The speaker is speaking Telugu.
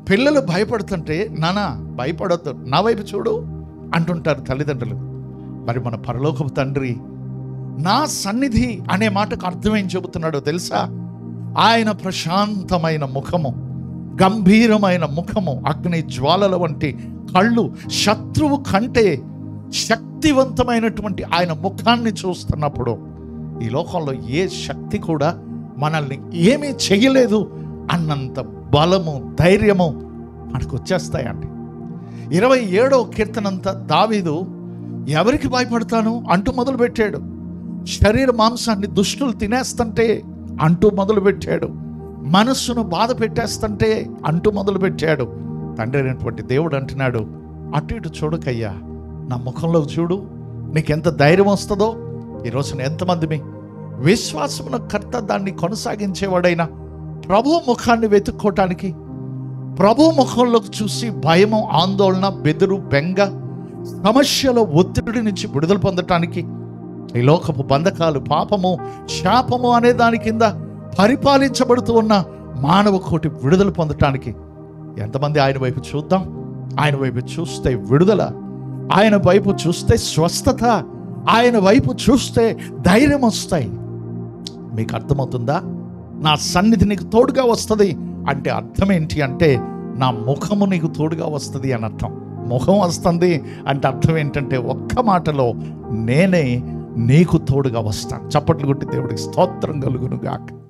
పిల్లలు భయపడుతుంటే నానా భయపడొద్దు నా వైపు చూడు అంటుంటారు తల్లిదండ్రులు మరి మన పరలోకపు తండ్రి నా సన్నిధి అనే మాటకు అర్థం ఏం చెబుతున్నాడో తెలుసా ఆయన ప్రశాంతమైన ముఖము గంభీరమైన ముఖము అగ్ని జ్వాలల వంటి కళ్ళు శత్రువు కంటే శక్తివంతమైనటువంటి ఆయన ముఖాన్ని చూస్తున్నప్పుడు ఈ లోకంలో ఏ శక్తి కూడా మనల్ని ఏమీ చేయలేదు అన్నంత బలము ధైర్యము మనకు వచ్చేస్తాయండి ఇరవై ఏడో కీర్తనంతా దావీదు ఎవరికి భయపడతాను అంటూ మొదలుపెట్టాడు శరీర మాంసాన్ని దుష్టులు తినేస్తుంటే అంటూ మొదలుపెట్టాడు మనస్సును బాధ పెట్టేస్తుంటే అంటూ మొదలుపెట్టాడు తండ్రి అయినటువంటి దేవుడు అంటున్నాడు అటు ఇటు చూడకయ్యా నా ముఖంలో చూడు నీకెంత ధైర్యం వస్తుందో ఈరోజున ఎంతమంది విశ్వాసమున కర్త దాన్ని కొనసాగించేవాడైనా ప్రభు ముఖాన్ని వెతుక్కోవటానికి ప్రభు ముఖంలోకి చూసి భయము ఆందోళన బెదురు బెంగ సమస్యల ఒత్తిడి నుంచి విడుదల పొందటానికి ఈ లోకపు బంధకాలు పాపము శాపము అనే దాని కింద పరిపాలించబడుతూ ఉన్న మానవ కోటి విడుదల పొందటానికి ఎంతమంది ఆయన వైపు చూద్దాం ఆయన వైపు చూస్తే విడుదల ఆయన వైపు చూస్తే స్వస్థత ఆయన వైపు చూస్తే ధైర్యం వస్తాయి మీకు అర్థమవుతుందా నా సన్నిధి నీకు తోడుగా వస్తుంది అంటే అర్థం ఏంటి అంటే నా ముఖము నీకు తోడుగా వస్తుంది అని అర్థం ముఖం వస్తుంది అంటే అర్థం ఏంటంటే ఒక్క మాటలో నేనే నీకు తోడుగా వస్తాను చప్పట్లు కొట్టి దేవుడికి స్తోత్రం కలుగును గాక